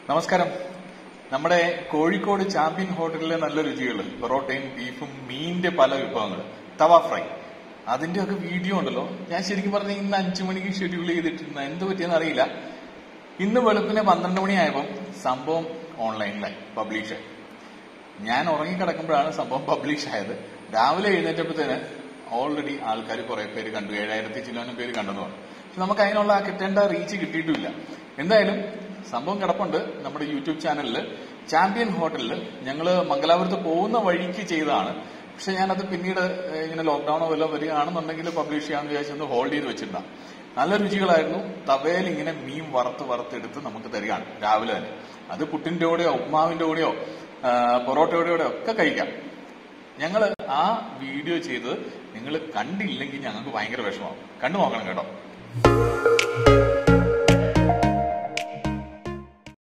നമസ്കാരം നമ്മുടെ കോഴിക്കോട് ചാമ്പ്യൻ ഹോട്ടലിലെ നല്ല രുചികൾ പൊറോട്ടയും ബീഫും മീനിന്റെ പല വിഭവങ്ങൾ തവ ഫ്രൈ അതിന്റെ ഒക്കെ വീഡിയോ ഉണ്ടല്ലോ ഞാൻ ശരിക്കും പറഞ്ഞ ഇന്ന് അഞ്ചു മണിക്ക് ഷെഡ്യൂൾ ചെയ്തിട്ടിരുന്ന എന്ത് പറ്റിയെന്ന് അറിയില്ല ഇന്ന് വെളുപ്പിന് പന്ത്രണ്ട് മണിയായപ്പം സംഭവം ഓൺലൈനിലായി പബ്ലിഷായി ഞാൻ ഉറങ്ങിക്കിടക്കുമ്പോഴാണ് സംഭവം പബ്ലിഷ് ആയത് രാവിലെ എഴുന്നേറ്റപ്പോഴത്തേന് ഓൾറെഡി ആൾക്കാർ കുറെ പേര് കണ്ടു ഏഴായിരത്തി ചില്ലോനും പേര് കണ്ടെന്ന് പറഞ്ഞു പക്ഷെ നമുക്ക് അതിനുള്ള ആ കിട്ടേണ്ട റീച്ച് കിട്ടിയിട്ടില്ല എന്തായാലും സംഭവം കിടപ്പുണ്ട് നമ്മുടെ യൂട്യൂബ് ചാനലിൽ ചാമ്പ്യൻ ഹോട്ടലിൽ ഞങ്ങൾ മംഗലാപുരത്ത് പോകുന്ന വഴിക്ക് ചെയ്തതാണ് പക്ഷെ ഞാനത് പിന്നീട് ഏഹ്, ഇങ്ങനെ ലോക്ക്ഡൌണോ വല്ലതും വരികയാണെന്നുണ്ടെങ്കിൽ പബ്ലിഷ് ചെയ്യാമെന്ന് വിചാരിച്ചൊന്ന് ഹോൾഡ് ചെയ്ത് വെച്ചിട്ടുണ്ടാകും നല്ല രുചികളായിരുന്നു തവയിൽ ഇങ്ങനെ മീൻ വറുത്ത് വറുത്തെടുത്ത് നമുക്ക് തരികയാണ് രാവിലെ തന്നെ അത് പുട്ടിന്റെ കൂടെയോ ഉപ്മാവിന്റെ കൂടെയോ ആ, പൊറോട്ടയുടെ കൂടെയോ ഒക്കെ കഴിക്കാം ഞങ്ങൾ ആ വീഡിയോ ചെയ്ത് നിങ്ങൾ കണ്ടില്ലെങ്കിൽ ഞങ്ങൾക്ക് ഭയങ്കര വിഷമമാവും കണ്ടു നോക്കണം കേട്ടോ